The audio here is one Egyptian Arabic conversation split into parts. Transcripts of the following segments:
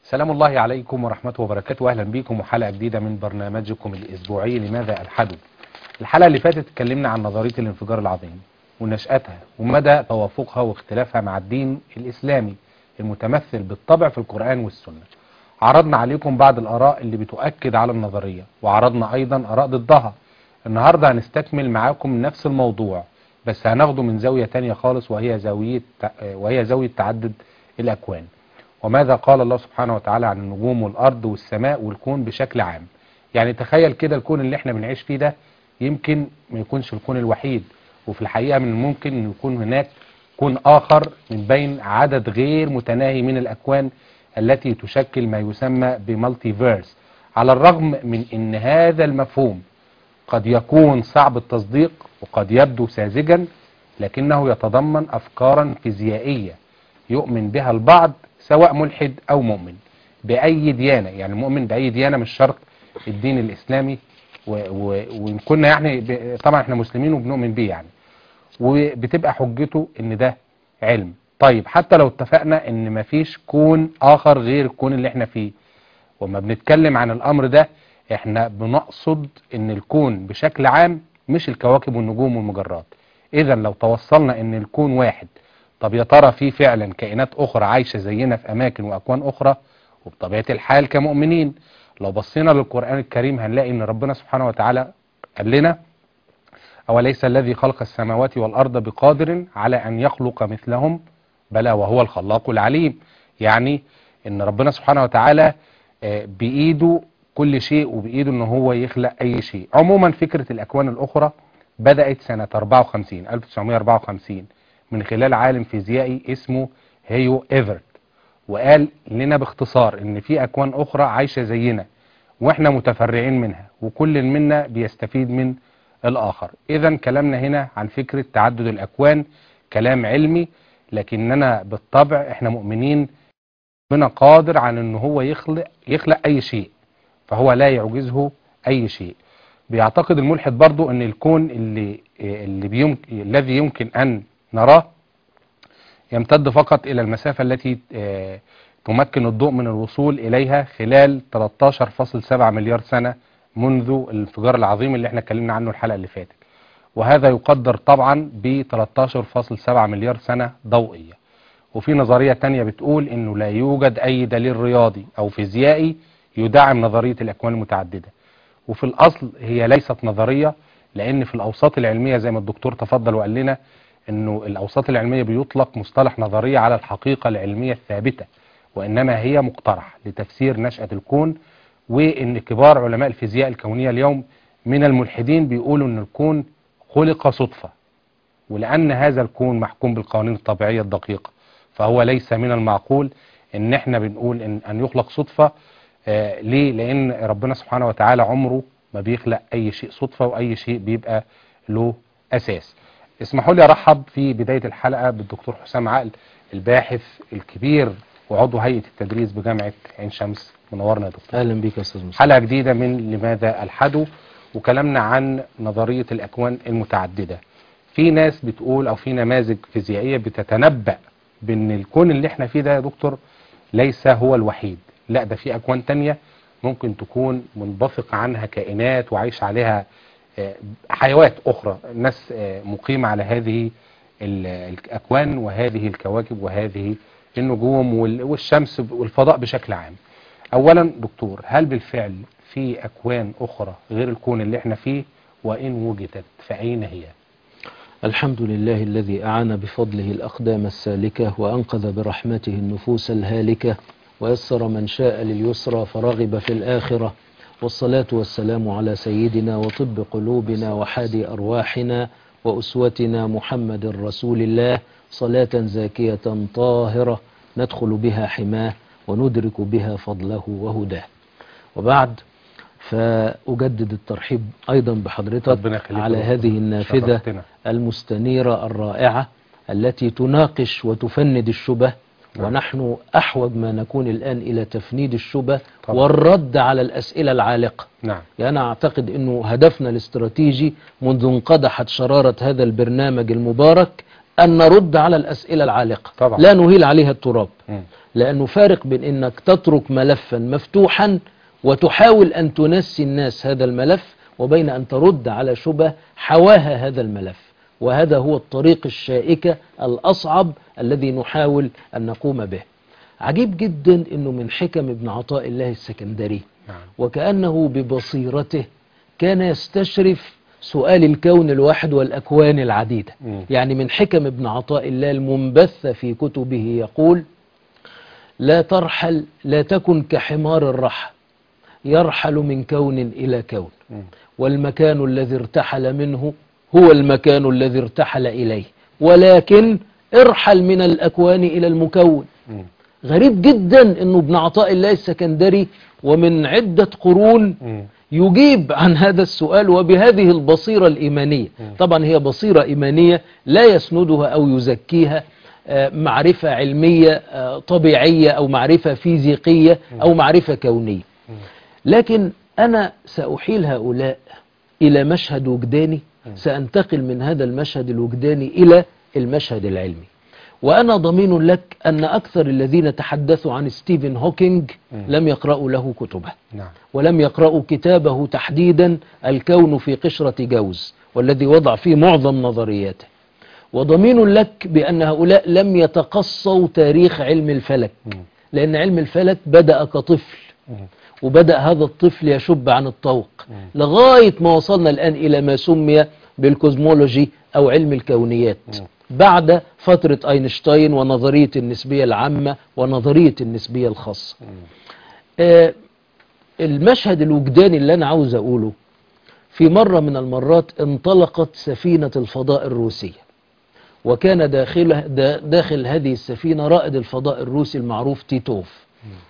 سلام الله عليكم ورحمته وبركاته أهلا بكم وحلقة جديدة من برنامجكم الأسبوعي لماذا ألحدوا الحلقة اللي فاتت اتكلمنا عن نظرية الانفجار العظيم ونشأتها ومدى توافقها واختلافها مع الدين الإسلامي المتمثل بالطبع في القرآن والسنة عرضنا عليكم بعض الآراء اللي بتؤكد على النظرية وعرضنا أيضا آراء ضدها النهاردة هنستكمل معاكم نفس الموضوع بس هناخده من زاوية تانية خالص وهي زاوية وهي زاوية تعدد الأكوان وماذا قال الله سبحانه وتعالى عن النجوم والأرض والسماء والكون بشكل عام يعني تخيل كده الكون اللي احنا بنعيش فيه ده يمكن ما يكونش الكون الوحيد وفي الحقيقة من الممكن أن يكون هناك كون آخر من بين عدد غير متناهي من الأكوان التي تشكل ما يسمى بمالتي فيرس على الرغم من أن هذا المفهوم قد يكون صعب التصديق وقد يبدو ساذجا لكنه يتضمن أفكارا فيزيائية يؤمن بها البعض سواء ملحد أو مؤمن بأي ديانة يعني مؤمن بأي ديانة مش شرط الدين الإسلامي وإن كنا يعني طبعا احنا مسلمين وبنؤمن بيه يعني وبتبقى حجته ان ده علم طيب حتى لو اتفقنا ان مفيش كون آخر غير الكون اللي احنا فيه وما بنتكلم عن الأمر ده احنا بنقصد ان الكون بشكل عام مش الكواكب والنجوم والمجرات اذا لو توصلنا ان الكون واحد طب يا ترى في فعلا كائنات اخرى عايشة زينا في اماكن واكوان اخرى وبطبيعة الحال كمؤمنين لو بصينا للقرآن الكريم هنلاقي ان ربنا سبحانه وتعالى قال لنا أوليس الذي خلق السماوات والأرض بقادر على أن يخلق مثلهم بلى وهو الخلاق العليم يعني ان ربنا سبحانه وتعالى بإيده كل شيء وبإيده ان هو يخلق أي شيء عموما فكرة الأكوان الأخرى بدأت سنة 54 1954 من خلال عالم فيزيائي اسمه هيو ايفرت وقال لنا باختصار ان في أكوان أخرى عايشة زينا واحنا متفرعين منها وكل منا بيستفيد من الآخر إذا كلامنا هنا عن فكرة تعدد الأكوان كلام علمي لكننا بالطبع احنا مؤمنين ربنا قادر عن ان هو يخلق يخلق اي شيء فهو لا يعجزه اي شيء بيعتقد الملحد برضو ان الكون اللي اللي بيمكن الذي يمكن ان نراه يمتد فقط الى المسافة التي تمكن الضوء من الوصول اليها خلال 13.7 مليار سنة منذ الانفجار العظيم اللي احنا اتكلمنا عنه الحلقة اللي فاتت وهذا يقدر طبعا ب 13.7 مليار سنة ضوئية وفي نظرية تانية بتقول انه لا يوجد اي دليل رياضي او فيزيائي يدعم نظرية الاكوان المتعددة وفي الاصل هي ليست نظرية لان في الاوساط العلمية زي ما الدكتور تفضل وقال لنا انه الاوساط العلمية بيطلق مصطلح نظرية على الحقيقة العلمية الثابتة وانما هي مقترح لتفسير نشأة الكون وان كبار علماء الفيزياء الكونية اليوم من الملحدين بيقولوا ان الكون خلق صدفة ولأن هذا الكون محكوم بالقوانين الطبيعية الدقيقة فهو ليس من المعقول ان احنا بنقول ان, أن يخلق صدفة آه ليه لان ربنا سبحانه وتعالى عمره ما بيخلق اي شيء صدفة واي شيء بيبقى له اساس اسمحوا لي ارحب في بداية الحلقة بالدكتور حسام عقل الباحث الكبير وعضو هيئة التدريس بجامعة عين شمس منورنا يا دكتور اهلا بيك يا استاذ مصطفى حلقة جديدة من لماذا الحدوا وكلامنا عن نظرية الأكوان المتعددة في ناس بتقول أو في نماذج فيزيائية بتتنبأ بأن الكون اللي احنا فيه ده يا دكتور ليس هو الوحيد لا ده في أكوان تانية ممكن تكون منبثق عنها كائنات وعايش عليها حيوات أخرى الناس مقيمة على هذه الأكوان وهذه الكواكب وهذه النجوم والشمس والفضاء بشكل عام أولا دكتور هل بالفعل في أكوان أخرى غير الكون اللي احنا فيه وإن وجدت فأين هي الحمد لله الذي أعان بفضله الأقدام السالكة وأنقذ برحمته النفوس الهالكة ويسر من شاء لليسرى فرغب في الآخرة والصلاة والسلام على سيدنا وطب قلوبنا وحادي أرواحنا وأسوتنا محمد رسول الله صلاة زاكية طاهرة ندخل بها حماه وندرك بها فضله وهداه وبعد فأجدد الترحيب أيضا بحضرتك على هذه النافذة شرفتنا. المستنيرة الرائعة التي تناقش وتفند الشبه نعم. ونحن أحوج ما نكون الآن إلى تفنيد الشبه طبعا. والرد على الأسئلة العالقة نعم يعني أنا أعتقد أنه هدفنا الاستراتيجي منذ انقدحت شرارة هذا البرنامج المبارك أن نرد على الأسئلة العالقة طبعا. لا نهيل عليها التراب مم. لأنه فارق بين أنك تترك ملفا مفتوحا وتحاول أن تنسي الناس هذا الملف وبين أن ترد على شبه حواها هذا الملف وهذا هو الطريق الشائكة الأصعب الذي نحاول أن نقوم به عجيب جدا أنه من حكم ابن عطاء الله السكندري نعم وكأنه ببصيرته كان يستشرف سؤال الكون الواحد والأكوان العديدة مم. يعني من حكم ابن عطاء الله المنبثة في كتبه يقول لا ترحل لا تكن كحمار الرحى يرحل من كون إلى كون مم. والمكان الذي ارتحل منه هو المكان الذي ارتحل إليه ولكن ارحل من الأكوان إلى المكون مم. غريب جدا أنه ابن عطاء الله السكندري ومن عدة قرون مم. يجيب عن هذا السؤال وبهذه البصيرة الإيمانية طبعا هي بصيرة إيمانية لا يسندها أو يزكيها آه، معرفة علمية آه، طبيعية أو معرفة فيزيقية أو معرفة كونية لكن أنا سأحيل هؤلاء إلى مشهد وجداني سأنتقل من هذا المشهد الوجداني إلى المشهد العلمي وأنا ضمين لك أن أكثر الذين تحدثوا عن ستيفن هوكينج لم يقرأوا له كتبه نعم ولم يقرأوا كتابه تحديدا الكون في قشرة جوز والذي وضع فيه معظم نظرياته وضمين لك بأن هؤلاء لم يتقصوا تاريخ علم الفلك لأن علم الفلك بدأ كطفل مم. وبدأ هذا الطفل يشب عن الطوق لغاية ما وصلنا الآن إلى ما سمي بالكوزمولوجي أو علم الكونيات بعد فترة أينشتاين ونظرية النسبية العامة ونظرية النسبية الخاصة آه، المشهد الوجداني اللي أنا عاوز أقوله في مرة من المرات انطلقت سفينة الفضاء الروسية وكان داخل, دا- داخل هذه السفينة رائد الفضاء الروسي المعروف تيتوف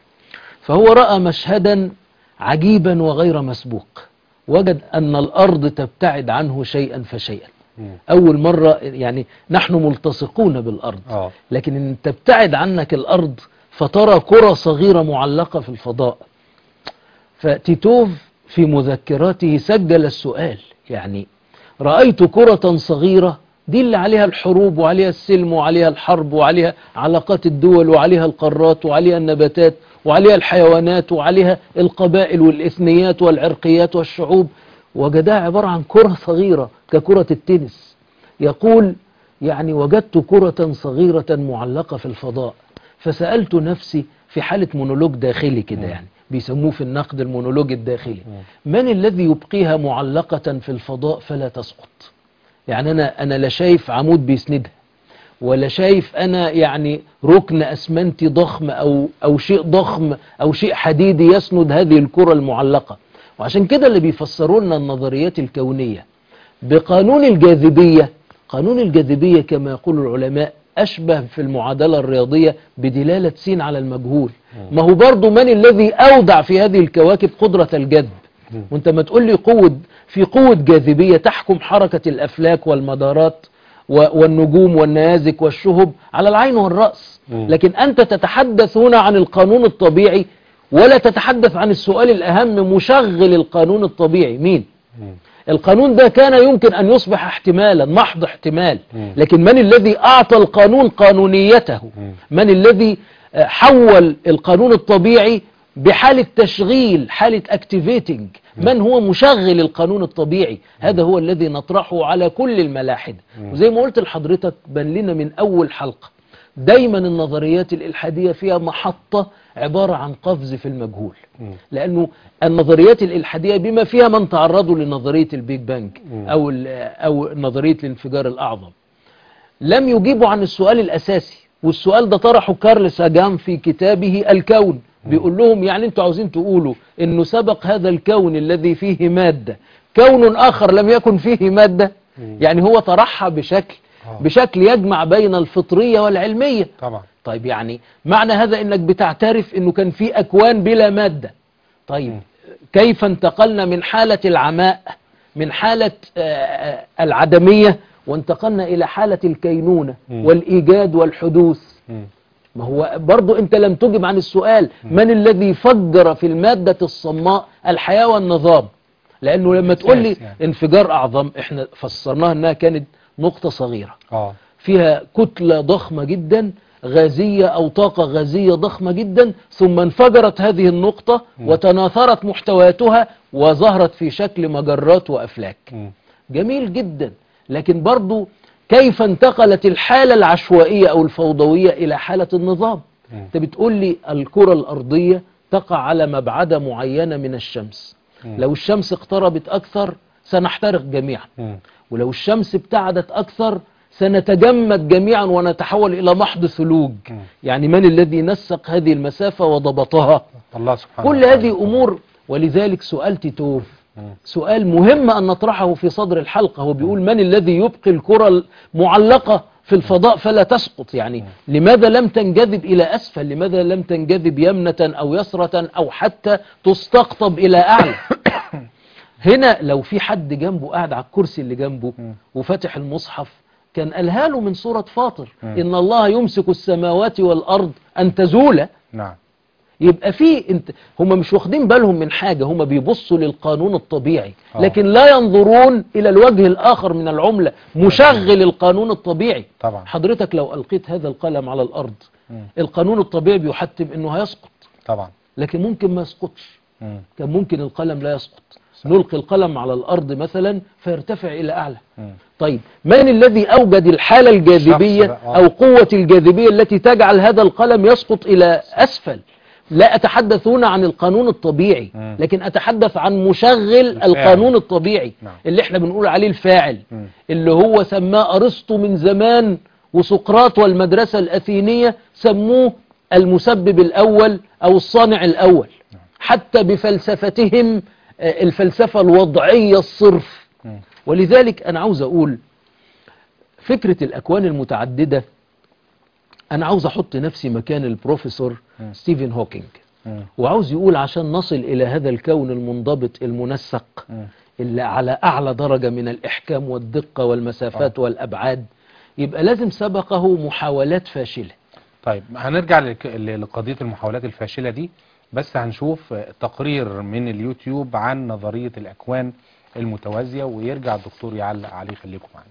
فهو رأى مشهدا عجيبا وغير مسبوق وجد أن الأرض تبتعد عنه شيئا فشيئا مم. أول مرة يعني نحن ملتصقون بالأرض اه لكن ان تبتعد عنك الارض فترى كرة صغيرة معلقة في الفضاء فتيتوف في مذكراته سجل السؤال يعني رأيت كرة صغيرة دي اللي عليها الحروب وعليها السلم وعليها الحرب وعليها علاقات الدول وعليها القارات وعليها النباتات وعليها الحيوانات وعليها القبائل والإثنيات والعرقيات والشعوب وجدها عبارة عن كرة صغيرة ككرة التنس يقول يعني وجدت كرة صغيرة معلقة في الفضاء فسألت نفسي في حالة مونولوج داخلي كده يعني بيسموه في النقد المونولوج الداخلي من الذي يبقيها معلقة في الفضاء فلا تسقط يعني أنا, أنا لا شايف عمود بيسندها ولا شايف أنا يعني ركن أسمنتي ضخم أو, أو شيء ضخم أو شيء حديدي يسند هذه الكرة المعلقة وعشان كده اللي بيفسروا لنا النظريات الكونية بقانون الجاذبية قانون الجاذبية كما يقول العلماء أشبه في المعادلة الرياضية بدلالة س على المجهول ما هو برضو من الذي أودع في هذه الكواكب قدرة الجذب وانت ما تقول لي قوة في قوة جاذبية تحكم حركة الأفلاك والمدارات و- والنجوم والنيازك والشهب على العين والرأس لكن أنت تتحدث هنا عن القانون الطبيعي ولا تتحدث عن السؤال الأهم مشغل القانون الطبيعي مين القانون ده كان يمكن أن يصبح احتمالا محض احتمال لكن من الذي أعطى القانون قانونيته من الذي آه، حول القانون الطبيعي بحالة تشغيل حالة اكتيفيتنج من هو مشغل القانون الطبيعي هذا هو الذي نطرحه على كل الملاحد وزي ما قلت لحضرتك بان لنا من أول حلقة دايما النظريات الإلحادية فيها محطة عبارة عن قفز في المجهول لأنه النظريات الإلحادية بما فيها من تعرضوا لنظرية البيج بانج أو, ال- أو نظرية الانفجار الأعظم لم يجيبوا عن السؤال الأساسي والسؤال ده طرحه كارل ساجان في كتابه الكون بيقول لهم يعني انتوا عاوزين تقولوا انه سبق هذا الكون الذي فيه مادة كون آخر لم يكن فيه مادة يعني هو طرحها بشكل آه. بشكل يجمع بين الفطرية والعلمية طبعا طيب يعني معنى هذا انك بتعترف انه كان في اكوان بلا مادة طيب كيف انتقلنا من حالة العماء من حالة آه، آه، العدمية وانتقلنا الى حالة الكينونة والايجاد والحدوث مم. ما هو برضو انت لم تجب عن السؤال من الذي فجر في المادة الصماء الحياة والنظام لانه لما تقول لي الأساس يعني. انفجار اعظم احنا فسرناها انها كانت نقطة صغيرة اه فيها كتلة ضخمة جدا غازية أو طاقة غازية ضخمة جدا ثم انفجرت هذه النقطة وتناثرت محتوياتها وظهرت في شكل مجرات وأفلاك مم. جميل جدا لكن برضو كيف انتقلت الحالة العشوائية أو الفوضوية إلى حالة النظام مم. انت بتقول لي الكرة الأرضية تقع على مبعدة معينة من الشمس مم. لو الشمس اقتربت أكثر سنحترق جميعا مم. ولو الشمس ابتعدت أكثر سنتجمد جميعا ونتحول إلى محض ثلوج مم. يعني من الذي نسق هذه المسافة وضبطها الله سبحانه كل وتعالى. هذه أمور ولذلك سؤال تيتوف مم. سؤال مهم أن نطرحه في صدر الحلقة هو بيقول من الذي يبقي الكرة المعلقة في الفضاء فلا تسقط يعني لماذا لم تنجذب إلى أسفل لماذا لم تنجذب يمنة أو يسرة أو حتى تستقطب إلى أعلى هنا لو في حد جنبه قاعد على الكرسي اللي جنبه مم. وفتح المصحف كان قالها له من سورة فاطر مم. إن الله يمسك السماوات والأرض أن تزولا نعم يبقى في انت هم مش واخدين بالهم من حاجة هم بيبصوا للقانون الطبيعي آه. لكن لا ينظرون إلى الوجه الآخر من العملة مشغل القانون الطبيعي طبعا حضرتك لو ألقيت هذا القلم على الأرض مم. القانون الطبيعي بيحتم أنه هيسقط طبعا لكن ممكن ما يسقطش مم. كان ممكن القلم لا يسقط نلقي القلم على الأرض مثلا فيرتفع إلى أعلى مم. طيب من الذي أوجد الحالة الجاذبية الشخص بقى، آه. أو قوة الجاذبية التي تجعل هذا القلم يسقط إلى أسفل لا أتحدث هنا عن القانون الطبيعي مم. لكن أتحدث عن مشغل الفاعل. القانون الطبيعي نعم. اللي احنا بنقول عليه الفاعل مم. اللي هو سماه أرسطو من زمان وسقراط والمدرسة الأثينية سموه المسبب الأول أو الصانع الأول حتى بفلسفتهم آه، الفلسفة الوضعية الصرف مم. ولذلك أنا عاوز أقول فكرة الأكوان المتعددة أنا عاوز أحط نفسي مكان البروفيسور مم. ستيفن هوكينج مم. وعاوز يقول عشان نصل إلى هذا الكون المنضبط المنسق مم. اللي على أعلى درجة من الإحكام والدقة والمسافات والأبعاد يبقى لازم سبقه محاولات فاشلة طيب هنرجع لك- ل- لقضية المحاولات الفاشلة دي بس هنشوف آه، تقرير من اليوتيوب عن نظرية الأكوان المتوازية ويرجع الدكتور يعلق عليه خليكم معانا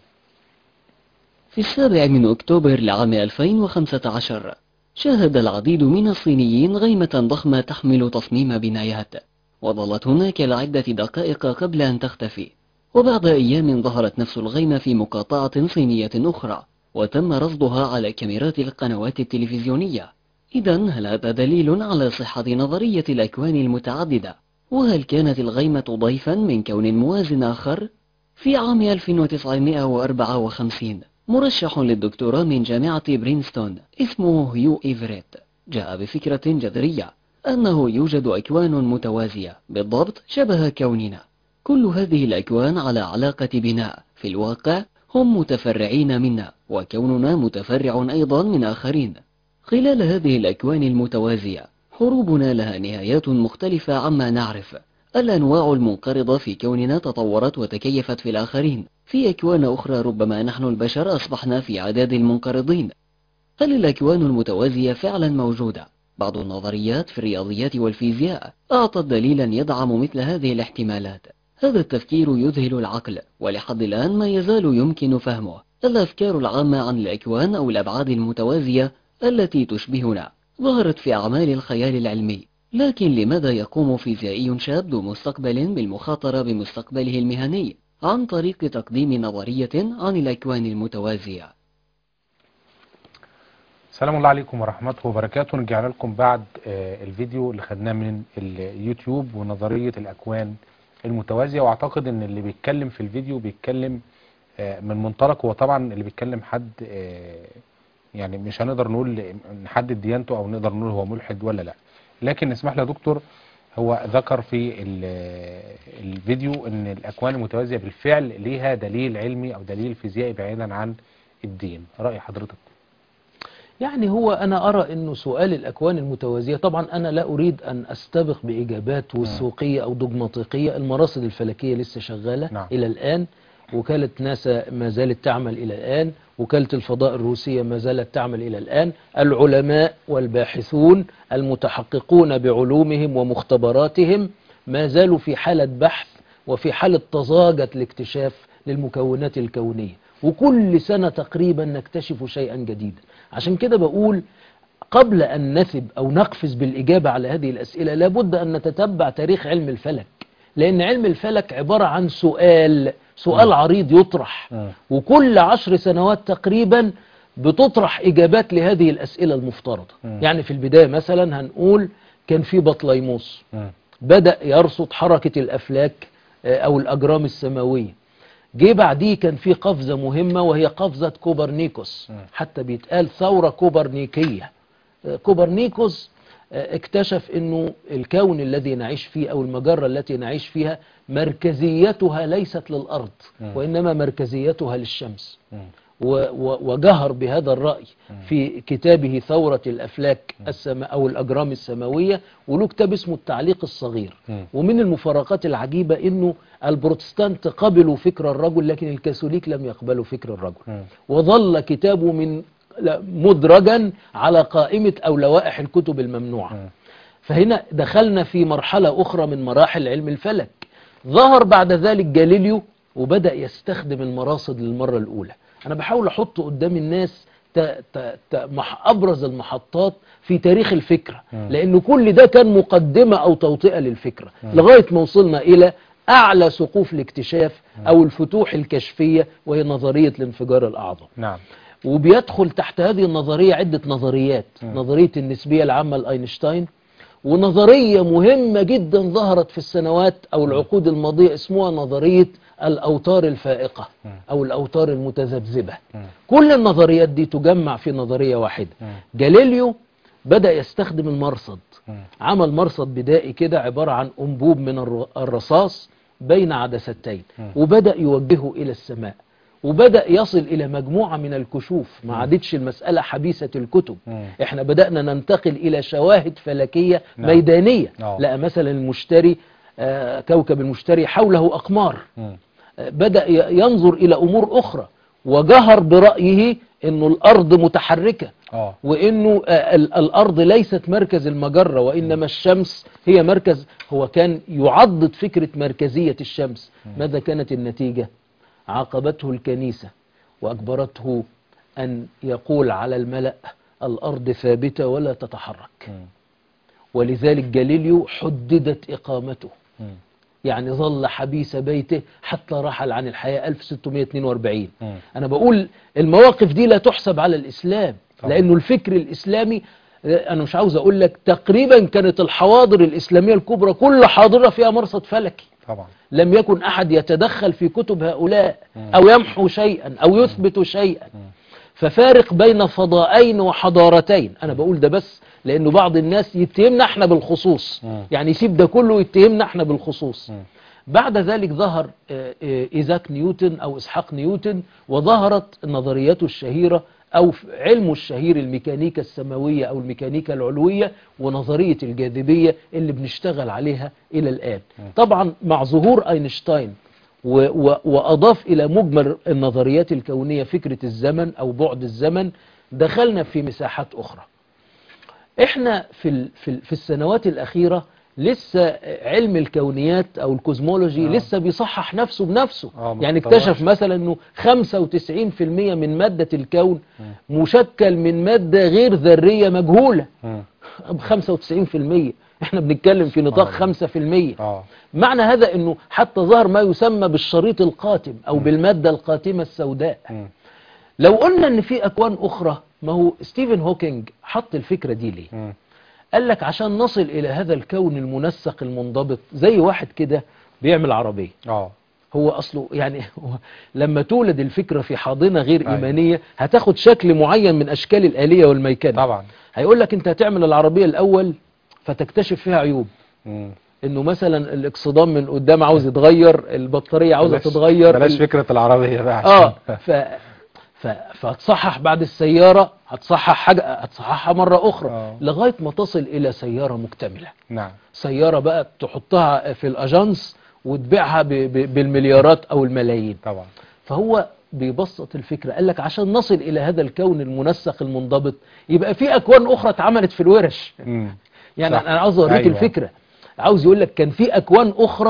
في السابع من أكتوبر لعام 2015 شاهد العديد من الصينيين غيمة ضخمة تحمل تصميم بنايات وظلت هناك لعدة دقائق قبل أن تختفي وبعد أيام ظهرت نفس الغيمة في مقاطعة صينية أخرى وتم رصدها على كاميرات القنوات التلفزيونية إذا هل هذا دليل على صحة نظرية الأكوان المتعددة وهل كانت الغيمة ضيفا من كون موازن آخر؟ في عام 1954 مرشح للدكتوراه من جامعة برينستون اسمه هيو إيفريت جاء بفكرة جذرية أنه يوجد أكوان متوازية بالضبط شبه كوننا كل هذه الأكوان على علاقة بناء في الواقع هم متفرعين منا وكوننا متفرع أيضا من آخرين خلال هذه الأكوان المتوازية حروبنا لها نهايات مختلفة عما نعرف الأنواع المنقرضة في كوننا تطورت وتكيفت في الآخرين في أكوان أخرى ربما نحن البشر أصبحنا في عداد المنقرضين هل الأكوان المتوازية فعلا موجودة؟ بعض النظريات في الرياضيات والفيزياء أعطت دليلا يدعم مثل هذه الاحتمالات هذا التفكير يذهل العقل ولحد الآن ما يزال يمكن فهمه الأفكار العامة عن الأكوان أو الأبعاد المتوازية التي تشبهنا ظهرت في أعمال الخيال العلمي لكن لماذا يقوم فيزيائي شاب ذو مستقبل بالمخاطرة بمستقبله المهني عن طريق تقديم نظرية عن الأكوان المتوازية سلام الله عليكم ورحمته وبركاته رجعنا لكم بعد آه، الفيديو اللي خدناه من اليوتيوب ونظرية الأكوان المتوازية واعتقد ان اللي بيتكلم في الفيديو بيتكلم آه، من منطلق هو طبعا اللي بيتكلم حد آه، يعني مش هنقدر نقول نحدد ديانته او نقدر نقول هو ملحد ولا لا لكن اسمح لي يا دكتور هو ذكر في ال- الفيديو ان الاكوان المتوازية بالفعل ليها دليل علمي او دليل فيزيائي بعيدا عن الدين رأي حضرتك يعني هو أنا أرى أنه سؤال الأكوان المتوازية طبعا أنا لا أريد أن أستبق بإجابات وثوقية أو دوجماتيقية المراصد الفلكية لسه شغالة نعم. إلى الآن وكالة ناسا ما زالت تعمل إلى الآن وكالة الفضاء الروسية ما زالت تعمل إلى الآن العلماء والباحثون المتحققون بعلومهم ومختبراتهم ما زالوا في حالة بحث وفي حالة تزاجة الاكتشاف للمكونات الكونية وكل سنة تقريبا نكتشف شيئا جديدا عشان كده بقول قبل أن نثب أو نقفز بالإجابة على هذه الأسئلة لابد أن نتتبع تاريخ علم الفلك لأن علم الفلك عبارة عن سؤال سؤال عريض يطرح مم. وكل عشر سنوات تقريبا بتطرح إجابات لهذه الأسئلة المفترضة مم. يعني في البداية مثلا هنقول كان في بطليموس مم. بدأ يرصد حركة الأفلاك آه، أو الأجرام السماوية جه بعديه كان في قفزة مهمة وهي قفزة كوبرنيكوس مم. حتى بيتقال ثورة كوبرنيكية آه، كوبرنيكوس آه، اكتشف انه الكون الذي نعيش فيه او المجرة التي نعيش فيها مركزيتها ليست للأرض مم. وإنما مركزيتها للشمس مم. و- و- وجهر بهذا الرأي في كتابه ثورة الأفلاك السماء أو الأجرام السماوية وله كتاب اسمه التعليق الصغير مم. ومن المفارقات العجيبة أنه البروتستانت قبلوا فكر الرجل لكن الكاثوليك لم يقبلوا فكر الرجل مم. وظل كتابه من لا- مدرجا على قائمة أو لوائح الكتب الممنوعة مم. فهنا دخلنا في مرحلة أخرى من مراحل علم الفلك ظهر بعد ذلك جاليليو وبدأ يستخدم المراصد للمرة الأولى أنا بحاول أحط قدام الناس ت... ت... ت... مح... أبرز المحطات في تاريخ الفكرة مم. لأن كل ده كان مقدمة أو توطئة للفكرة لغاية ما وصلنا إلى أعلى سقوف الاكتشاف أو الفتوح الكشفية وهي نظرية الانفجار الأعظم نعم وبيدخل تحت هذه النظرية عدة نظريات نظرية النسبية العامة لأينشتاين ونظرية مهمة جدا ظهرت في السنوات أو العقود الماضية اسمها نظرية الأوتار الفائقة أو الأوتار المتذبذبة كل النظريات دي تجمع في نظرية واحدة جاليليو بدأ يستخدم المرصد عمل مرصد بدائي كده عبارة عن أنبوب من الر- الرصاص بين عدستين وبدأ يوجهه إلى السماء وبدأ يصل إلى مجموعة من الكشوف ما عادتش المسألة حبيسة الكتب مم. احنا بدأنا ننتقل إلى شواهد فلكية نعم. ميدانية آه. لقى مثلا المشتري آه، كوكب المشتري حوله أقمار مم. آه، بدأ ي- ينظر إلى أمور أخرى وجهر برأيه أنه الأرض متحركة اه وانه آه، ال- الارض ليست مركز المجرة وانما الشمس هي مركز هو كان يعضد فكرة مركزية الشمس ماذا كانت النتيجة عاقبته الكنيسة واجبرته ان يقول على الملأ الارض ثابتة ولا تتحرك مم. ولذلك جاليليو حددت اقامته مم. يعني ظل حبيس بيته حتى رحل عن الحياة 1642 مم. أنا بقول المواقف دي لا تحسب على الإسلام طبعا. لأنه الفكر الإسلامي آه، أنا مش عاوز أقول لك تقريبا كانت الحواضر الإسلامية الكبرى كل حاضرة فيها مرصد فلكي طبعا لم يكن أحد يتدخل في كتب هؤلاء أو يمحو شيئا أو يثبت شيئا ففارق بين فضائين وحضارتين أنا بقول ده بس لأنه بعض الناس يتهمنا احنا بالخصوص مم. يعني يسيب ده كله يتهمنا احنا بالخصوص مم. بعد ذلك ظهر آه، آه، إيزاك نيوتن أو إسحاق نيوتن وظهرت نظرياته الشهيرة أو ف- علمه الشهير الميكانيكا السماوية أو الميكانيكا العلوية ونظرية الجاذبية اللي بنشتغل عليها إلى الآن طبعا مع ظهور أينشتاين و- و- وأضاف إلى مجمل النظريات الكونية فكرة الزمن أو بعد الزمن دخلنا في مساحات أخرى احنا في ال- في ال- في السنوات الأخيرة لسه علم الكونيات أو الكوزمولوجي آه. لسه بيصحح نفسه بنفسه آه، ما يعني تطورش. اكتشف مثلا أنه 95% من مادة الكون مشكل من مادة غير ذرية مجهولة مم. ب 95% احنا بنتكلم في نطاق سبحان 5% اه معنى هذا انه حتى ظهر ما يسمى بالشريط القاتم او بالمادة القاتمة السوداء مم. لو قلنا ان في اكوان اخرى ما هو ستيفن هوكينج حط الفكرة دي ليه مم. قال لك عشان نصل الى هذا الكون المنسق المنضبط زي واحد كده بيعمل عربية اه هو اصله يعني هو لما تولد الفكرة في حاضنة غير أيوة. ايمانية هتاخد شكل معين من اشكال الالية والميكنة طبعا هيقول لك انت هتعمل العربية الاول فتكتشف فيها عيوب مم. انه مثلا الاكسدام من قدام عاوز يتغير البطارية عاوزة بلاش- تتغير بلاش ال- فكرة العربية بقى اه عشان- ف... ف... فهتصحح بعد السيارة هتصحح حاجة هتصححها مرة اخرى آه. لغاية ما تصل الى سيارة مكتملة نعم سيارة بقى تحطها في الاجانس وتبيعها ب... ب... بالمليارات او الملايين طبعا فهو بيبسط الفكرة قال لك عشان نصل الى هذا الكون المنسق المنضبط يبقى في اكوان اخرى اتعملت في الورش مم. يعني صح. انا عاوز اوريك أيوة. الفكرة عاوز يقول لك كان في اكوان اخرى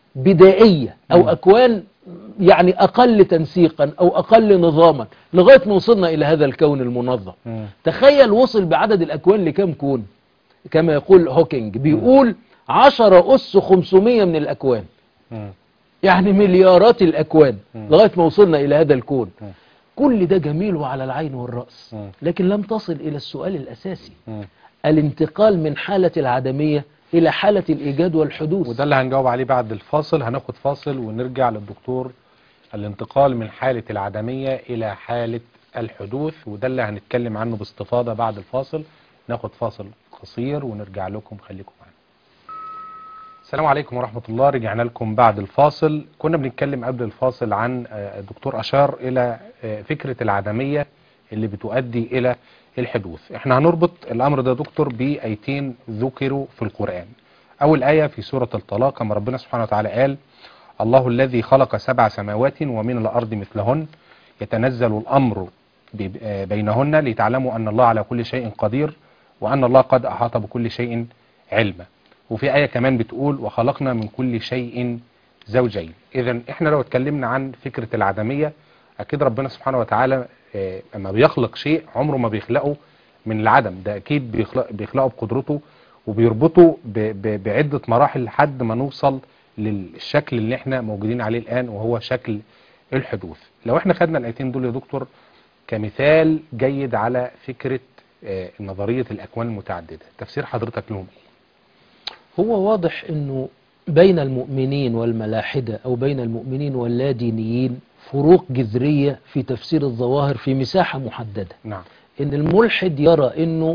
بدائية أو مم. أكوان يعني أقل تنسيقا أو أقل نظاما لغاية ما وصلنا إلى هذا الكون المنظم مم. تخيل وصل بعدد الأكوان لكم كون كما يقول هوكينج بيقول 10 أس 500 من الأكوان مم. يعني مليارات الأكوان مم. لغاية ما وصلنا إلى هذا الكون مم. كل ده جميل وعلى العين والرأس مم. لكن لم تصل إلى السؤال الأساسي مم. الانتقال من حالة العدمية إلى حالة الإيجاد والحدوث وده اللي هنجاوب عليه بعد الفاصل هناخد فاصل ونرجع للدكتور الانتقال من حالة العدمية إلى حالة الحدوث وده اللي هنتكلم عنه باستفاضة بعد الفاصل ناخد فاصل قصير ونرجع لكم خليكم معنا السلام عليكم ورحمة الله رجعنا لكم بعد الفاصل كنا بنتكلم قبل الفاصل عن آه، الدكتور أشار إلى آه، فكرة العدمية اللي بتؤدي إلى الحدوث احنا هنربط الأمر ده يا دكتور بآيتين ذكروا في القرآن أول آية في سورة الطلاق كما ربنا سبحانه وتعالى قال الله الذي خلق سبع سماوات ومن الأرض مثلهن يتنزل الأمر ب- آه، بينهن لتعلموا أن الله على كل شيء قدير وأن الله قد أحاط بكل شيء علما وفي آية كمان بتقول وخلقنا من كل شيء زوجين إذا إحنا لو اتكلمنا عن فكرة العدمية أكيد ربنا سبحانه وتعالى آه، أما بيخلق شيء عمره ما بيخلقه من العدم ده أكيد بيخلق بيخلقه بقدرته وبيربطه ب- ب- بعدة مراحل لحد ما نوصل للشكل اللي احنا موجودين عليه الآن وهو شكل الحدوث لو احنا خدنا الآيتين دول يا دكتور كمثال جيد على فكرة آه، نظرية الأكوان المتعددة تفسير حضرتك لهم إيه؟ هو واضح أنه بين المؤمنين والملاحدة أو بين المؤمنين واللادينيين فروق جذرية في تفسير الظواهر في مساحة محددة نعم ان الملحد يرى انه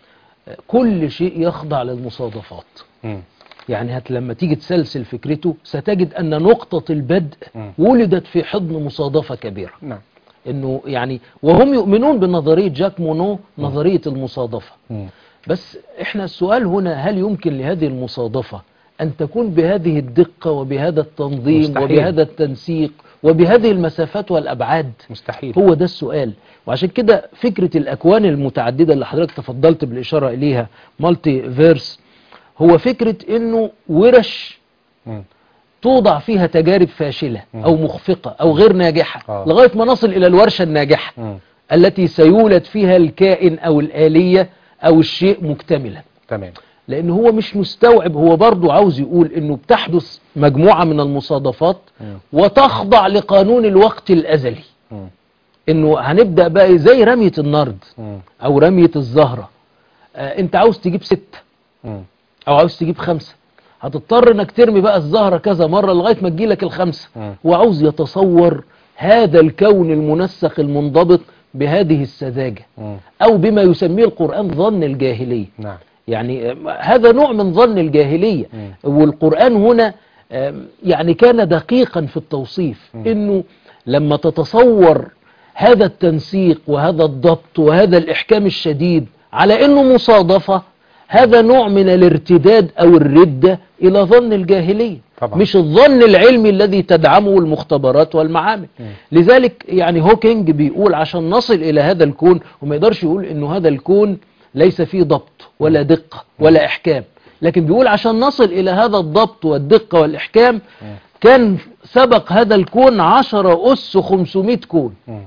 كل شيء يخضع للمصادفات مم. يعني هت لما تيجي تسلسل فكرته ستجد ان نقطة البدء مم. ولدت في حضن مصادفة كبيرة نعم انه يعني وهم يؤمنون بنظرية جاك مونو نظرية المصادفة مم. بس احنا السؤال هنا هل يمكن لهذه المصادفة ان تكون بهذه الدقة وبهذا التنظيم مستحيل. وبهذا التنسيق وبهذه المسافات والابعاد مستحيل هو ده السؤال وعشان كده فكرة الأكوان المتعددة اللي حضرتك تفضلت بالإشارة إليها مالتي فيرس هو فكرة إنه ورش مم. توضع فيها تجارب فاشلة مم. أو مخفقة أو غير ناجحة آه. لغاية ما نصل إلى الورشة الناجحة مم. التي سيولد فيها الكائن أو الآلية أو الشيء مكتملا تمام لأن هو مش مستوعب هو برضو عاوز يقول إنه بتحدث مجموعة من المصادفات مم. وتخضع لقانون الوقت الأزلي مم. انه هنبدأ بقى زي رمية النرد مم. او رمية الزهرة آه انت عاوز تجيب ستة مم. او عاوز تجيب خمسة هتضطر انك ترمي بقى الزهرة كذا مرة لغاية ما تجيلك الخمسة مم. هو عاوز يتصور هذا الكون المنسق المنضبط بهذه السذاجة مم. او بما يسميه القرآن ظن الجاهلية نعم يعني آه، هذا نوع من ظن الجاهلية مم. والقرآن هنا آم، يعني كان دقيقا في التوصيف مم. انه لما تتصور هذا التنسيق وهذا الضبط وهذا الإحكام الشديد على انه مصادفة هذا نوع من الارتداد او الردة الى ظن الجاهلية طبعا. مش الظن العلمي الذي تدعمه المختبرات والمعامل مم. لذلك يعني هوكينج بيقول عشان نصل إلى هذا الكون وما يقدرش يقول إنه هذا الكون ليس فيه ضبط ولا دقة ولا إحكام لكن بيقول عشان نصل إلى هذا الضبط والدقة والإحكام كان سبق هذا الكون عشرة أس 500 كون مم.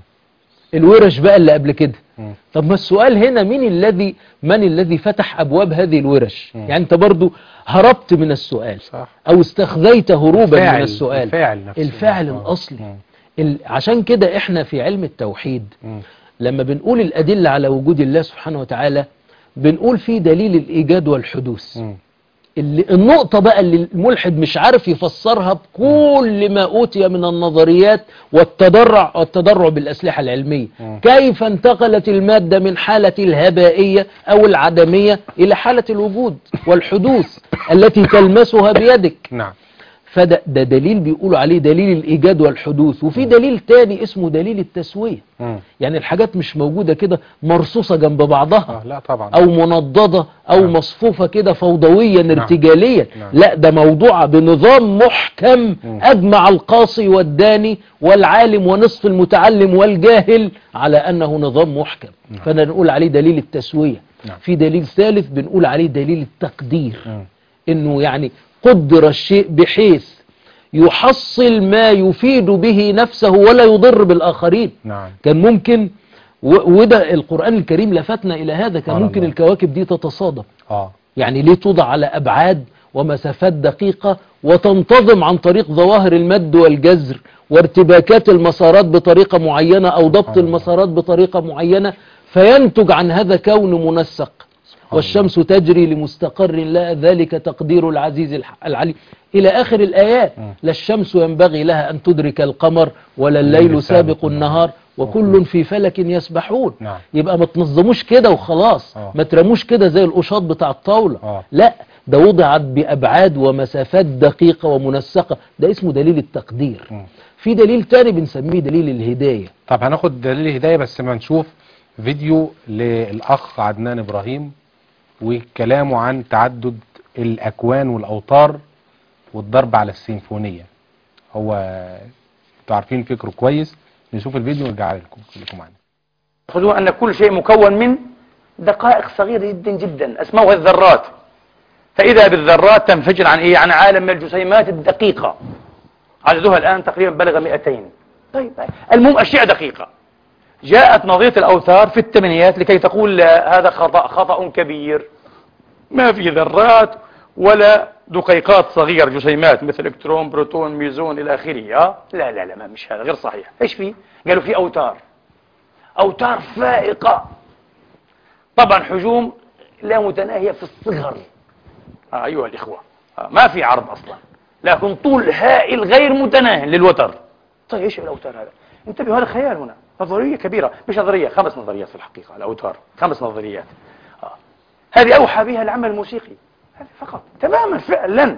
الورش بقى اللي قبل كده مم. طب ما السؤال هنا مين الذي من الذي فتح أبواب هذه الورش مم. يعني أنت برضو هربت من السؤال صح أو استخذيت هروبا الفاعل- من السؤال الفاعل نفسه. الفاعل آه. الأصلي مم. ال- عشان كده احنا في علم التوحيد مم. لما بنقول الأدلة على وجود الله سبحانه وتعالى بنقول في دليل الإيجاد والحدوث مم. اللي النقطة بقى اللي الملحد مش عارف يفسرها بكل ما أوتي من النظريات والتدرع والتدرع بالأسلحة العلمية مم. كيف انتقلت المادة من حالة الهبائية أو العدمية إلى حالة الوجود والحدوث التي تلمسها بيدك نعم فده ده دليل بيقولوا عليه دليل الإيجاد والحدوث وفي دليل تاني اسمه دليل التسوية مم. يعني الحاجات مش موجودة كده مرصوصة جنب بعضها آه لا طبعا أو منضدة أو نعم. مصفوفة كده فوضويا ارتجاليا نعم. لا ده موضوعة بنظام محكم مم. أجمع القاصي والداني والعالم ونصف المتعلم والجاهل على أنه نظام محكم نعم. فأنا نقول عليه دليل التسوية نعم. في دليل ثالث بنقول عليه دليل التقدير مم. انه يعني قدر الشيء بحيث يحصل ما يفيد به نفسه ولا يضر بالآخرين نعم كان ممكن و- وده القرآن الكريم لفتنا إلى هذا كان سبحان ممكن الله. الكواكب دي تتصادم اه يعني ليه توضع على أبعاد ومسافات دقيقة وتنتظم عن طريق ظواهر المد والجزر وارتباكات المسارات بطريقة معينة أو ضبط سبحان الله. المسارات بطريقة معينة فينتج عن هذا كون منسق والشمس تجري لمستقر لا ذلك تقدير العزيز الح- العليم إلى آخر الآيات مم. لا الشمس ينبغي لها أن تدرك القمر ولا الليل سابق النهار وكل في فلك يسبحون نعم. يبقى ما تنظموش كده وخلاص آه. ما ترموش كده زي القشاط بتاع الطاولة آه. لا ده وضعت بأبعاد ومسافات دقيقة ومنسقة ده اسمه دليل التقدير مم. في دليل تاني بنسميه دليل الهداية طب هناخد دليل الهداية بس ما نشوف فيديو للأخ عدنان إبراهيم وكلامه عن تعدد الأكوان والأوتار والضرب على السيمفونية هو انتوا عارفين فكره كويس نشوف الفيديو ونرجع لكم خليكم معانا خذوا أن كل شيء مكون من دقائق صغيرة جدا جدا أسموها الذرات فإذا بالذرات تنفجر عن إيه؟ عن عالم من الجسيمات الدقيقة عددها الآن تقريبا بلغ 200 طيب المهم أشياء دقيقة جاءت نظرية الأوتار في الثمانينات لكي تقول لا، هذا خطأ خطأ كبير ما في ذرات ولا دقيقات صغيرة جسيمات مثل إلكترون بروتون ميزون إلى آخره آه؟ لا لا لا ما مش هذا غير صحيح إيش في؟ قالوا في أوتار أوتار فائقة طبعا حجوم لا متناهية في الصغر آه أيها الإخوة آه ما في عرض أصلا لكن طول هائل غير متناهي للوتر طيب إيش الأوتار هذا انتبهوا هذا خيال هنا نظرية كبيرة مش نظرية خمس نظريات في الحقيقة الأوتار خمس نظريات آه. هذه أوحى بها العمل الموسيقي هذه فقط تماما فعلا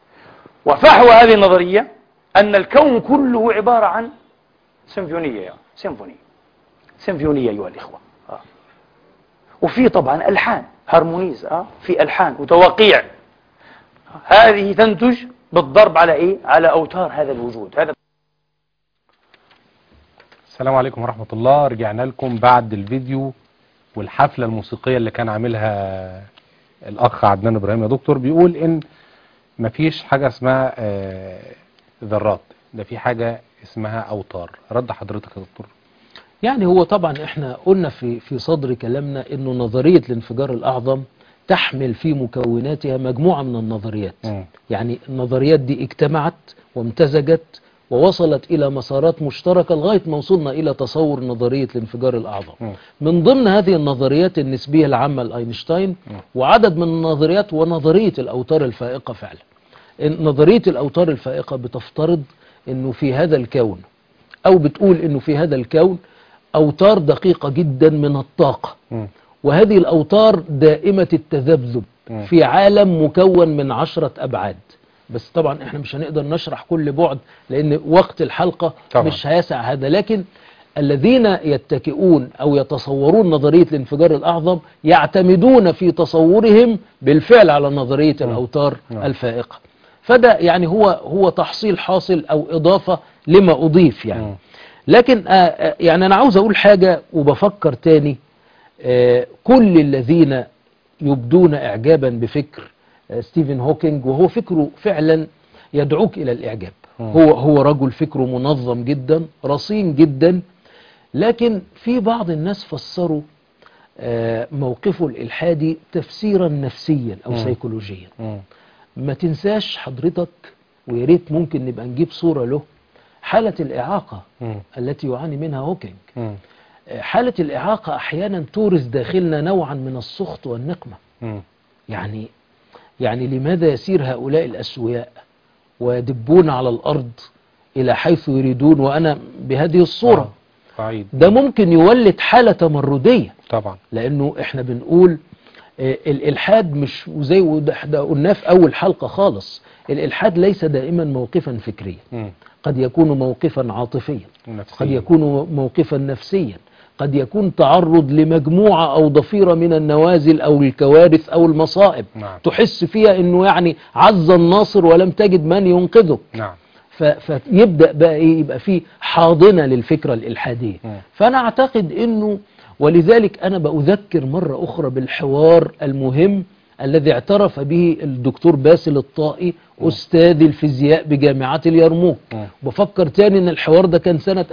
وفحوى هذه النظرية أن الكون كله عبارة عن سيمفونية يعني. سيمفونية سيمفونية أيها الإخوة آه. وفي طبعا ألحان هارمونيز آه. في ألحان وتوقيع هذه تنتج بالضرب على إيه؟ على أوتار هذا الوجود هذا السلام عليكم ورحمة الله رجعنا لكم بعد الفيديو والحفلة الموسيقية اللي كان عاملها الأخ عدنان إبراهيم يا دكتور بيقول إن مفيش حاجة اسمها آه، ذرات ده في حاجة اسمها أوتار رد حضرتك يا دكتور يعني هو طبعا احنا قلنا في في صدر كلامنا انه نظرية الانفجار الاعظم تحمل في مكوناتها مجموعة من النظريات مم. يعني النظريات دي اجتمعت وامتزجت ووصلت إلى مسارات مشتركة لغاية ما وصلنا إلى تصور نظرية الانفجار الأعظم مم. من ضمن هذه النظريات النسبية العامة لأينشتاين وعدد من النظريات ونظرية الأوتار الفائقة فعلا إن نظرية الأوتار الفائقة بتفترض أنه في هذا الكون أو بتقول أنه في هذا الكون أوتار دقيقة جدا من الطاقة مم. وهذه الأوتار دائمة التذبذب مم. في عالم مكون من عشرة أبعاد بس طبعا احنا مش هنقدر نشرح كل بعد لأن وقت الحلقة طبعا. مش هيسع هذا لكن الذين يتكئون أو يتصورون نظرية الانفجار الأعظم يعتمدون في تصورهم بالفعل على نظرية الأوتار نعم. الفائقة فده يعني هو هو تحصيل حاصل أو إضافة لما أضيف يعني مم. لكن آه، آه، يعني أنا عاوز أقول حاجة وبفكر تاني آه، كل الذين يبدون إعجابا بفكر آه، ستيفن هوكينج وهو فكره فعلا يدعوك إلى الإعجاب مم. هو هو رجل فكره منظم جدا رصين جدا لكن في بعض الناس فسروا آه، موقفه الإلحادي تفسيرا نفسيا أو مم. سيكولوجيا مم. ما تنساش حضرتك ويا ريت ممكن نبقى نجيب صورة له حالة الإعاقة مم. التي يعاني منها هوكينج مم. حالة الإعاقة أحيانا تورث داخلنا نوعا من السخط والنقمة مم. يعني يعني لماذا يسير هؤلاء الأسوياء ويدبون على الأرض إلى حيث يريدون وأنا بهذه الصورة آه. سعيد ده ممكن يولد حالة تمردية طبعا لأنه إحنا بنقول آه، الإلحاد مش زي وده ده قلناه في أول حلقة خالص الإلحاد ليس دائما موقفا فكريا مم. قد يكون موقفا عاطفيا نفسيا. قد يكون موقفا نفسيا قد يكون تعرض لمجموعة أو ضفيرة من النوازل أو الكوارث أو المصائب نعم. تحس فيها أنه يعني عز الناصر ولم تجد من ينقذك نعم ف- فيبدأ بقى إيه يبقى في حاضنة للفكرة الإلحادية مم. فأنا أعتقد أنه ولذلك أنا بأذكر مرة أخرى بالحوار المهم الذي اعترف به الدكتور باسل الطائي أستاذ الفيزياء بجامعة اليرموك مم. بفكر تاني ان الحوار ده كان سنة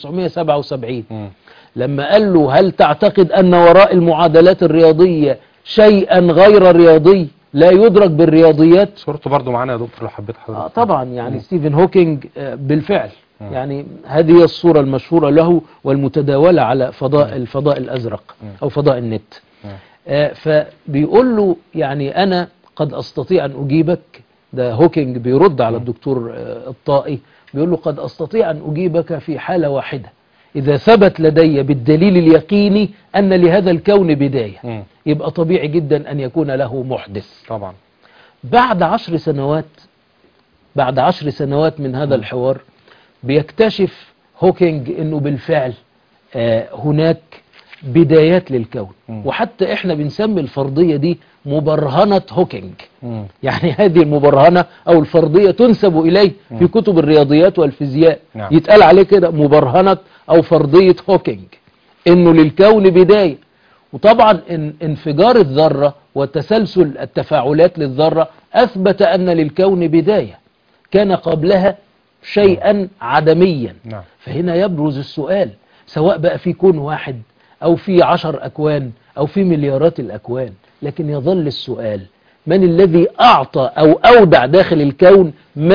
1977 مم. لما قال له هل تعتقد أن وراء المعادلات الرياضية شيئا غير رياضي لا يدرك بالرياضيات صورته برضو معانا يا دكتور لو حبيت آه حضرتك طبعا يعني ستيفن هوكينج آه، بالفعل مم. يعني هذه هي الصورة المشهورة له والمتداولة على فضاء الفضاء الأزرق مم. أو فضاء النت مم. آه، فبيقول له يعني أنا قد أستطيع أن أجيبك ده هوكينج بيرد على الدكتور آه، الطائي بيقول له قد أستطيع أن أجيبك في حالة واحدة إذا ثبت لدي بالدليل اليقيني أن لهذا الكون بداية مم. يبقى طبيعي جدا أن يكون له محدث طبعا بعد عشر سنوات بعد عشر سنوات من هذا الحوار بيكتشف هوكينج انه بالفعل آه، هناك بدايات للكون مم. وحتى احنا بنسمي الفرضية دي مبرهنة هوكينج مم. يعني هذه المبرهنة او الفرضية تنسب اليه في كتب الرياضيات والفيزياء نعم. يتقال عليه كده مبرهنة او فرضية هوكينج انه للكون بداية وطبعا ان انفجار الذرة وتسلسل التفاعلات للذرة اثبت ان للكون بداية كان قبلها شيئا عدميا نعم فهنا يبرز السؤال سواء بقى في كون واحد أو في عشر أكوان أو في مليارات الأكوان لكن يظل السؤال من الذي أعطى أو أودع داخل الكون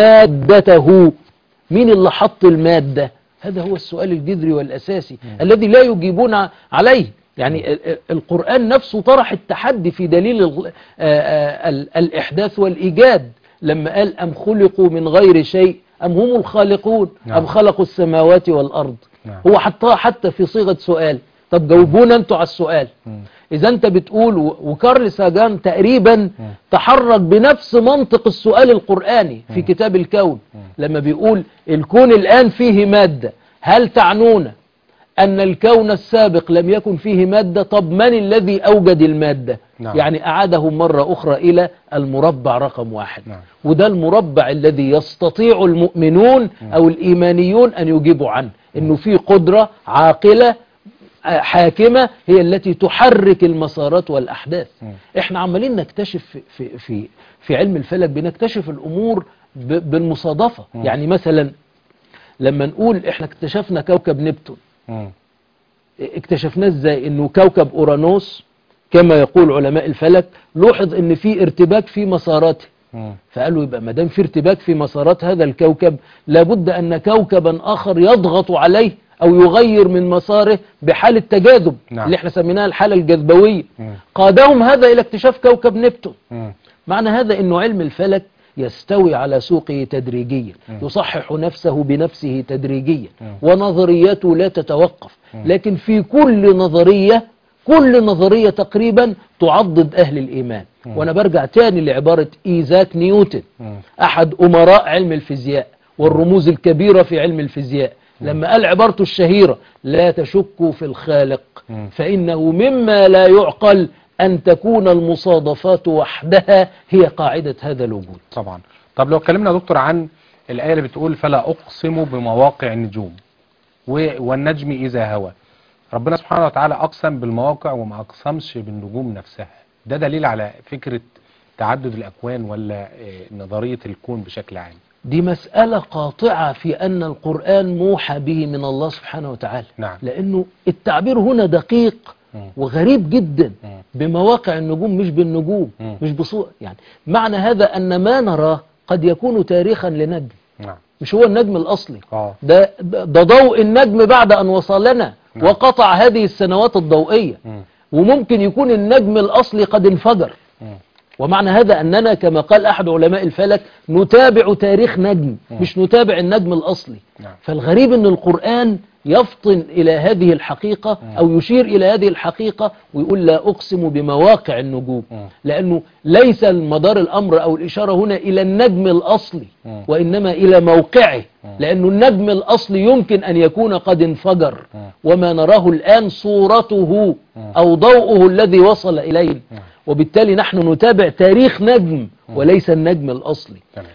مادته مين اللي حط المادة هذا هو السؤال الجذري والأساسي الذي لا يجيبون عليه يعني ال- ال- القرآن نفسه طرح التحدي في دليل ال- آه، آه، ال- الإحداث والإيجاد لما قال أم خلقوا من غير شيء أم هم الخالقون نعم. أم خلقوا السماوات والأرض نعم. هو حطها حتى في صيغة سؤال طب جاوبونا انتوا على السؤال مم. إذا أنت بتقول و- وكارل ساجان تقريبا تحرك بنفس منطق السؤال القرآني في كتاب الكون لما بيقول الكون الآن فيه مادة هل تعنون أن الكون السابق لم يكن فيه مادة طب من الذي أوجد المادة نعم. يعني أعادهم مرة أخرى إلى المربع رقم واحد نعم. وده المربع الذي يستطيع المؤمنون أو الإيمانيون أن يجيبوا عنه إنه في قدرة عاقلة آه، حاكمة هي التي تحرك المسارات والأحداث احنا عمالين نكتشف في, في, في, في علم الفلك بنكتشف الأمور ب- بالمصادفة يعني مثلا لما نقول احنا اكتشفنا كوكب نبتون مم. اكتشفناه ازاي انه كوكب اورانوس كما يقول علماء الفلك لوحظ ان في ارتباك في مساراته مم. فقالوا يبقى ما دام في ارتباك في مسارات هذا الكوكب لابد ان كوكبا اخر يضغط عليه او يغير من مساره بحالة تجاذب نعم. اللي احنا سميناها الحالة الجاذبوية مم. قادهم هذا الى اكتشاف كوكب نبتون مم. معنى هذا انه علم الفلك يستوي على سوقه تدريجيا يصحح نفسه بنفسه تدريجيا ونظرياته لا تتوقف لكن في كل نظرية كل نظرية تقريبا تعضد أهل الإيمان وأنا برجع تاني لعبارة إيزاك نيوتن أحد أمراء علم الفيزياء والرموز الكبيرة في علم الفيزياء لما قال عبارته الشهيرة لا تشكوا في الخالق فإنه مما لا يعقل أن تكون المصادفات وحدها هي قاعدة هذا الوجود طبعا طب لو اتكلمنا يا دكتور عن الآية اللي بتقول فلا أقسم بمواقع النجوم و- والنجم إذا هوى ربنا سبحانه وتعالى أقسم بالمواقع وما أقسمش بالنجوم نفسها ده دليل على فكرة تعدد الأكوان ولا آه، نظرية الكون بشكل عام دي مسألة قاطعة في أن القرآن موحى به من الله سبحانه وتعالى نعم. لأنه التعبير هنا دقيق مم. وغريب جدا مم. بمواقع النجوم مش بالنجوم مم. مش بصور يعني معنى هذا أن ما نراه قد يكون تاريخا لنجم نعم مش هو النجم الأصلي اه ده, ده ضوء النجم بعد أن وصلنا نعم. وقطع هذه السنوات الضوئية مم. وممكن يكون النجم الأصلي قد انفجر مم. ومعنى هذا أننا كما قال أحد علماء الفلك نتابع تاريخ نجم مش نتابع النجم الأصلي نعم. فالغريب أن القرآن يفطن إلى هذه الحقيقة أو يشير إلى هذه الحقيقة ويقول لا أقسم بمواقع النجوم مم. لأنه ليس المدار الأمر أو الإشارة هنا إلى النجم الأصلي مم. وإنما إلى موقعه لأن النجم الأصلي يمكن أن يكون قد انفجر وما نراه الآن صورته أو ضوءه الذي وصل إليه وبالتالي نحن نتابع تاريخ نجم وليس النجم الأصلي تمام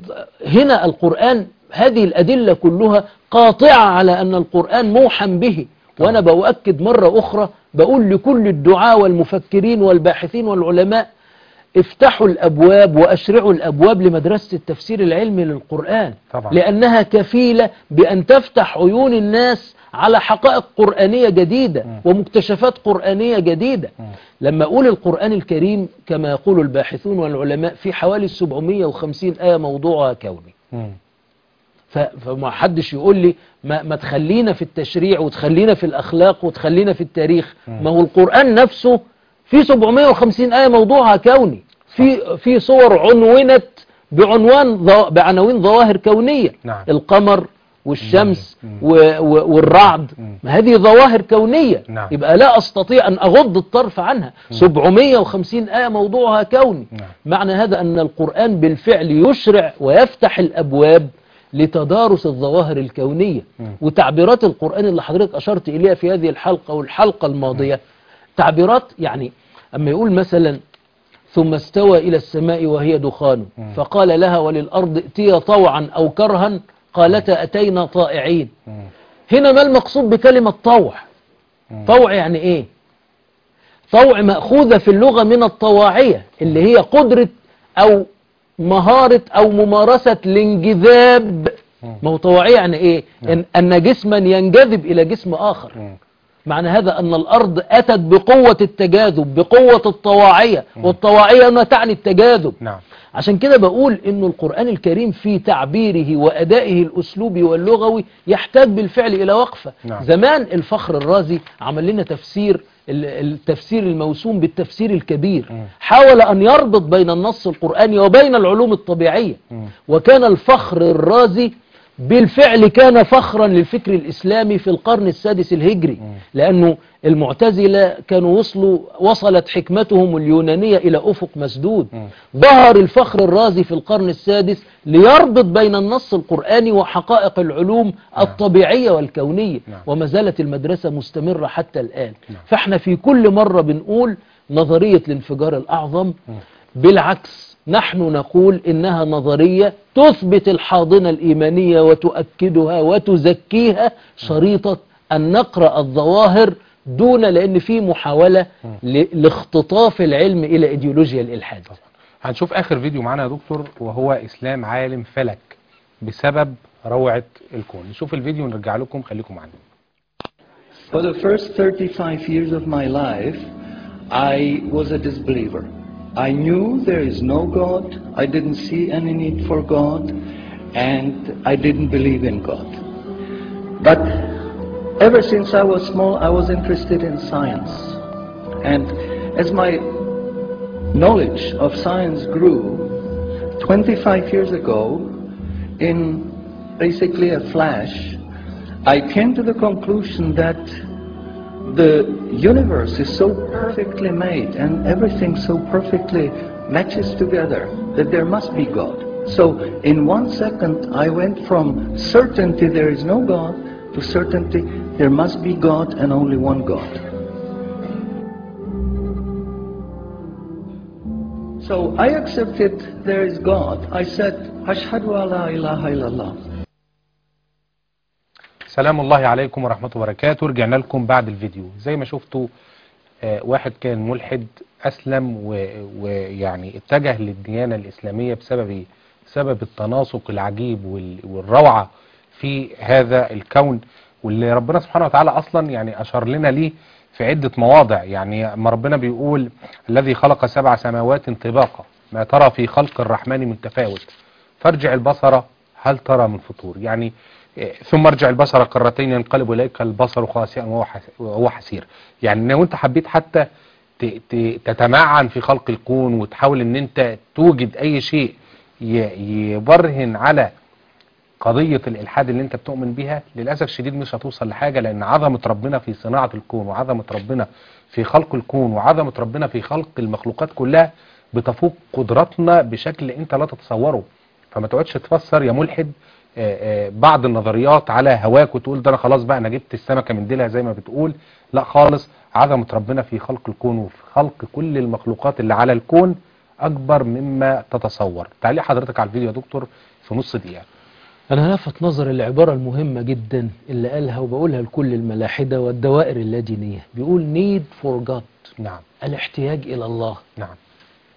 هنا القرآن هذه الأدلة كلها قاطعة على أن القرآن موحى به وأنا بأؤكد مرة أخرى بقول لكل الدعاء والمفكرين والباحثين والعلماء افتحوا الأبواب وأشرعوا الأبواب لمدرسة التفسير العلمي للقرآن طبعا. لأنها كفيلة بأن تفتح عيون الناس على حقائق قرآنية جديدة ومكتشفات قرآنية جديدة لما أقول القرآن الكريم كما يقول الباحثون والعلماء في حوالي 750 آية موضوعها كوني مم. ف- فما حدش يقول لي ما, ما تخلينا في التشريع وتخلينا في الأخلاق وتخلينا في التاريخ ما هو القرآن نفسه في 750 آية موضوعها كوني في في صور عنونت بعنوان ظوا- بعناوين ظواهر كونية نعم. القمر والشمس مم. و- و- والرعد مم. ما هذه ظواهر كونية نعم. يبقى لا أستطيع أن أغض الطرف عنها 750 آية موضوعها كوني نعم. معنى هذا أن القرآن بالفعل يشرع ويفتح الأبواب لتدارس الظواهر الكونية مم. وتعبيرات القرآن اللي حضرتك أشرت إليها في هذه الحلقة والحلقة الماضية تعبيرات يعني أما يقول مثلا ثم استوى إلى السماء وهي دخان فقال لها وللأرض ائتيا طوعا أو كرها قالتا أتينا طائعين مم. هنا ما المقصود بكلمة طوع مم. طوع يعني إيه طوع مأخوذة في اللغة من الطواعية اللي هي قدرة أو مهارة أو ممارسة الانجذاب ما هو طواعية يعني إيه إن, أن جسما ينجذب إلى جسم آخر مم. معنى هذا أن الأرض أتت بقوة التجاذب بقوة الطواعية والطواعية هنا تعني التجاذب نعم عشان كده بقول إنه القرآن الكريم في تعبيره وأدائه الأسلوبي واللغوي يحتاج بالفعل إلى وقفة نعم. زمان الفخر الرازي عمل لنا تفسير ال- التفسير الموسوم بالتفسير الكبير مم. حاول أن يربط بين النص القرآني وبين العلوم الطبيعية مم. وكان الفخر الرازي بالفعل كان فخرا للفكر الإسلامي في القرن السادس الهجري لأنه المعتزلة كانوا وصلوا وصلت حكمتهم اليونانية إلى أفق مسدود ظهر الفخر الرازي في القرن السادس ليربط بين النص القرآني وحقائق العلوم الطبيعية والكونية نعم. وما زالت المدرسة مستمرة حتى الآن فاحنا في كل مرة بنقول نظرية الانفجار الأعظم بالعكس نحن نقول إنها نظرية تثبت الحاضنة الإيمانية وتؤكدها وتزكيها شريطة أن نقرأ الظواهر دون لأن في محاولة ل- لاختطاف العلم إلى إيديولوجيا الإلحاد هنشوف آخر فيديو معانا يا دكتور وهو إسلام عالم فلك بسبب روعة الكون نشوف الفيديو ونرجع لكم خليكم معانا For the first 35 years of my life, I was a disbeliever. I knew there is no God, I didn't see any need for God, and I didn't believe in God. But ever since I was small, I was interested in science. And as my knowledge of science grew, 25 years ago, in basically a flash, I came to the conclusion that the universe is so perfectly made and everything so perfectly matches together that there must be God. So in one second I went from certainty there is no God to certainty there must be God and only one God. So I accepted there is God. I said, Ashhadu alla ilaha illallah. سلام الله عليكم ورحمة الله وبركاته رجعنا لكم بعد الفيديو زي ما شفتوا آه، واحد كان ملحد أسلم و- ويعني اتجه للديانة الإسلامية بسبب إيه؟ بسبب التناسق العجيب وال- والروعة في هذا الكون واللي ربنا سبحانه وتعالى أصلا يعني أشار لنا ليه في عدة مواضع يعني ما ربنا بيقول الذي خلق سبع سماوات طباقا ما ترى في خلق الرحمن من تفاوت فارجع البصر هل ترى من فطور يعني إيه، ثم ارجع البصر كرتين ينقلب اليك البصر خاسئا وهو حس- وهو حسير يعني لو انت حبيت حتى ت- ت- تتمعن في خلق الكون وتحاول ان انت توجد اي شيء ي- يبرهن على قضية الإلحاد اللي أنت بتؤمن بيها للأسف الشديد مش هتوصل لحاجة لأن عظمة ربنا في صناعة الكون وعظمة ربنا في خلق الكون وعظمة ربنا في خلق المخلوقات كلها بتفوق قدراتنا بشكل أنت لا تتصوره فما تقعدش تفسر يا ملحد آه، آه، بعض النظريات على هواك وتقول ده أنا خلاص بقى أنا جبت السمكة من ديلها زي ما بتقول لا خالص عظمة ربنا في خلق الكون وفي خلق كل المخلوقات اللي على الكون أكبر مما تتصور تعليق حضرتك على الفيديو يا دكتور في نص دقيقة أنا لفت نظر العبارة المهمة جدا اللي قالها وبقولها لكل الملاحدة والدوائر اللادينية بيقول need for God نعم الاحتياج إلى الله نعم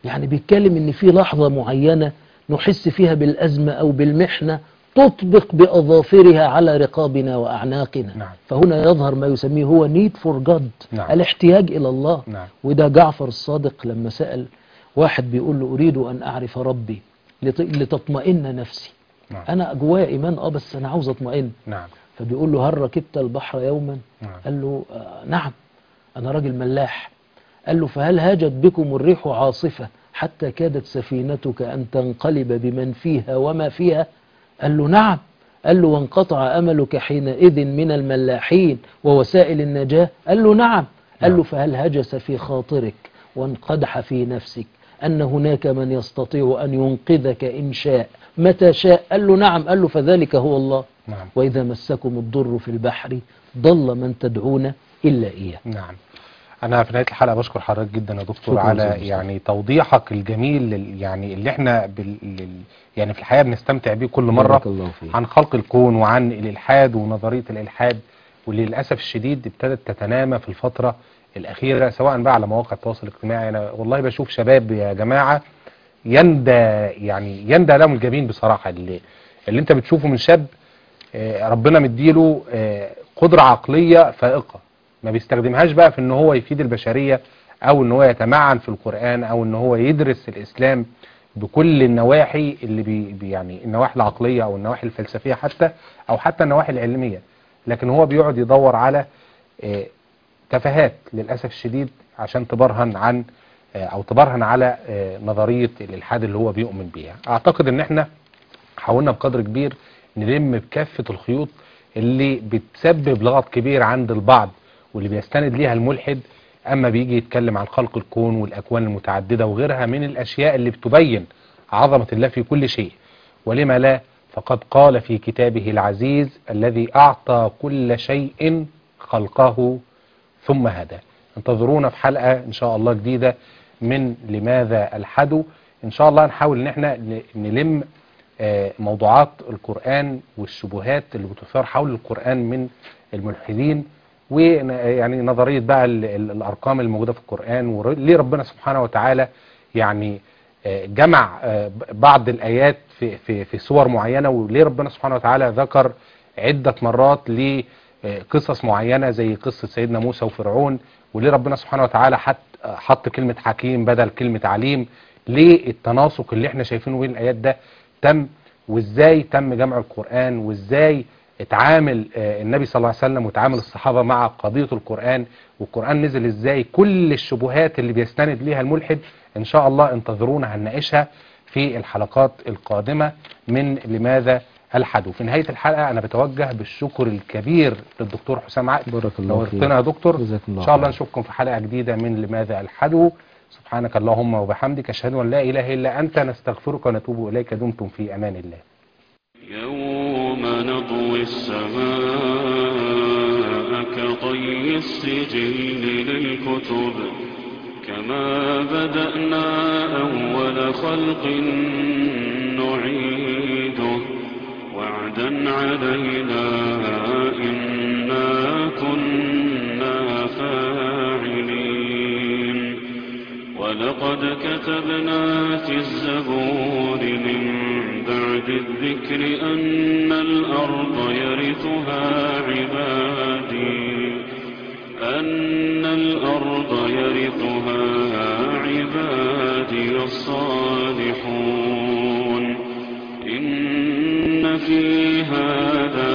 يعني بيتكلم ان في لحظة معينة نحس فيها بالأزمة أو بالمحنة تطبق بأظافرها على رقابنا وأعناقنا نعم. فهنا يظهر ما يسميه هو need for God نعم. الاحتياج إلى الله نعم. وده جعفر الصادق لما سأل واحد بيقول له أريد أن أعرف ربي لت- لتطمئن نفسي نعم. أنا جوايا إيمان أه بس أنا عاوز أطمئن نعم فبيقول له هل ركبت البحر يوما نعم. قال له آه نعم أنا راجل ملاح قال له فهل هاجت بكم الريح عاصفة حتى كادت سفينتك أن تنقلب بمن فيها وما فيها قال له نعم قال له وانقطع أملك حينئذ من الملاحين ووسائل النجاة قال له نعم قال له نعم. فهل هجس في خاطرك وانقدح في نفسك أن هناك من يستطيع أن ينقذك إن شاء متى شاء قال له نعم قال له فذلك هو الله نعم وإذا مسكم الضر في البحر ضل من تدعون إلا إياه نعم انا في نهايه الحلقه بشكر حضرتك جدا يا دكتور شكراً على جزيلاً. يعني توضيحك الجميل لل- يعني اللي احنا بال... لل- يعني في الحياه بنستمتع بيه كل مره بارك الله فيك. عن خلق الكون وعن الالحاد ونظريه الالحاد واللي للاسف الشديد ابتدت تتنامى في الفتره الاخيره سواء بقى على مواقع التواصل الاجتماعي انا والله بشوف شباب يا جماعه يندى يعني يندى لهم الجبين بصراحه اللي اللي انت بتشوفه من شاب آه، ربنا مديله آه، قدرة عقلية فائقة ما بيستخدمهاش بقى في ان هو يفيد البشرية او ان هو يتمعن في القرآن او ان هو يدرس الاسلام بكل النواحي اللي بي بي- يعني النواحي العقلية او النواحي الفلسفية حتى او حتى النواحي العلمية لكن هو بيقعد يدور على آه، تفاهات للأسف الشديد عشان تبرهن عن آه، او تبرهن على آه، نظرية الالحاد اللي هو بيؤمن بيها اعتقد ان احنا حاولنا بقدر كبير نلم بكافة الخيوط اللي بتسبب لغط كبير عند البعض واللي بيستند ليها الملحد اما بيجي يتكلم عن خلق الكون والاكوان المتعددة وغيرها من الاشياء اللي بتبين عظمة الله في كل شيء ولما لا فقد قال في كتابه العزيز الذي اعطى كل شيء خلقه ثم هدى انتظرونا في حلقة ان شاء الله جديدة من لماذا الحدو ان شاء الله نحاول ان احنا ن- نلم آه، موضوعات القرآن والشبهات اللي بتثار حول القرآن من الملحدين ويعني نظرية بقى ال- ال- الأرقام الموجودة في القرآن وليه ربنا سبحانه وتعالى يعني آه، جمع آه، ب- بعض الآيات في, في, في صور معينة وليه ربنا سبحانه وتعالى ذكر عدة مرات لقصص معينة زي قصة سيدنا موسى وفرعون وليه ربنا سبحانه وتعالى حط, حط كلمة حكيم بدل كلمة عليم ليه التناسق اللي احنا شايفينه بين الآيات ده تم وازاي تم جمع القرآن وازاي اتعامل آه، النبي صلى الله عليه وسلم وتعامل الصحابة مع قضية القرآن والقرآن نزل ازاي كل الشبهات اللي بيستند ليها الملحد ان شاء الله انتظرونا هنناقشها في الحلقات القادمة من لماذا الحد وفي نهاية الحلقة انا بتوجه بالشكر الكبير للدكتور حسام عقل بارك الله فيك. نورتنا يا دكتور جزاك الله ان شاء الله خير. نشوفكم في حلقة جديدة من لماذا الحدو سبحانك اللهم وبحمدك اشهد ان لا اله الا انت نستغفرك ونتوب اليك دمتم في امان الله يوم نطوي السماء كطي السجل للكتب كما بدأنا أول خلق نعيده وعدا علينا إنا كنا فاعلين ولقد كتبنا في الزبور من بعد الذكر أن الأرض يرثها عبادي أن الأرض يرثها عبادي الصالحون إن في هذا